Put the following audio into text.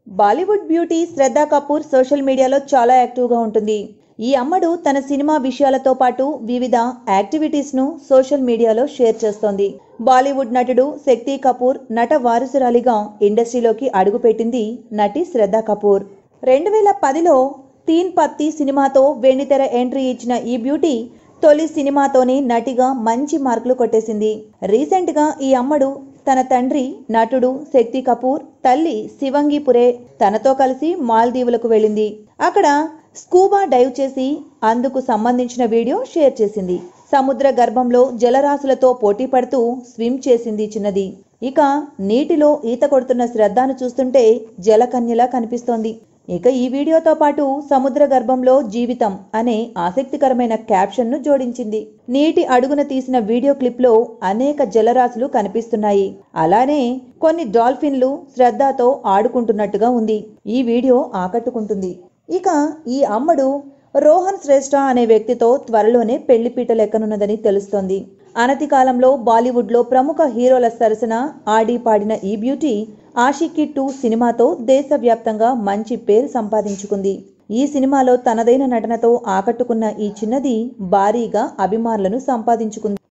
Bollywood beauty Shraddha Kapoor social మీడియాలో చాలా యాక్టివ్గా ఉంటుంది ఈ అమ్మడు తన సినిమా విషయాలతో పాటు వివిధ యాక్టివిటీస్ను సోషల్ మీడియాలో షేర్ చేస్తోంది బాలీవుడ్ నటుడు శక్తి కపూర్ నట వారసురాలిగా ఇండస్ట్రీలోకి అడుగుపెట్టింది నటి శ్రద్ధా కపూర్ రెండు వేల పదిలో తీన్ పత్తి సినిమాతో వెండితెర ఎంట్రీ ఇచ్చిన ఈ బ్యూటీ తొలి సినిమాతోనే నటిగా మంచి మార్కులు కొట్టేసింది రీసెంట్గా ఈ అమ్మడు తన తండ్రి నటుడు శక్తి కపూర్ తల్లి శివంగి పురే తనతో కలిసి మాల్దీవులకు వెళ్ళింది అక్కడ స్కూబా డైవ్ చేసి అందుకు సంబంధించిన వీడియో షేర్ చేసింది సముద్ర గర్భంలో జలరాశులతో పోటీ పడుతూ స్విమ్ చేసింది చిన్నది ఇక నీటిలో ఈత కొడుతున్న శ్రద్ధను చూస్తుంటే జలకన్యలా కనిపిస్తోంది ఇక ఈ వీడియోతో పాటు సముద్ర గర్భంలో జీవితం అనే ఆసక్తికరమైన క్యాప్షన్ను జోడించింది నీటి అడుగున తీసిన వీడియో క్లిప్లో అనేక జలరాశులు కనిపిస్తున్నాయి అలానే కొన్ని డాల్ఫిన్లు శ్రద్ధతో ఆడుకుంటున్నట్టుగా ఉంది ఈ వీడియో ఆకట్టుకుంటుంది ఇక ఈ అమ్మడు రోహన్ శ్రేష్ఠ అనే వ్యక్తితో త్వరలోనే పెళ్లిపీట లెక్కనున్నదని తెలుస్తోంది అనతి కాలంలో బాలీవుడ్లో ప్రముఖ హీరోల సరసన ఆడి పాడిన ఈ బ్యూటీ ఆషికి టూ సినిమాతో దేశవ్యాప్తంగా మంచి పేరు సంపాదించుకుంది ఈ సినిమాలో తనదైన నటనతో ఆకట్టుకున్న ఈ చిన్నది భారీగా అభిమానులను సంపాదించుకుంది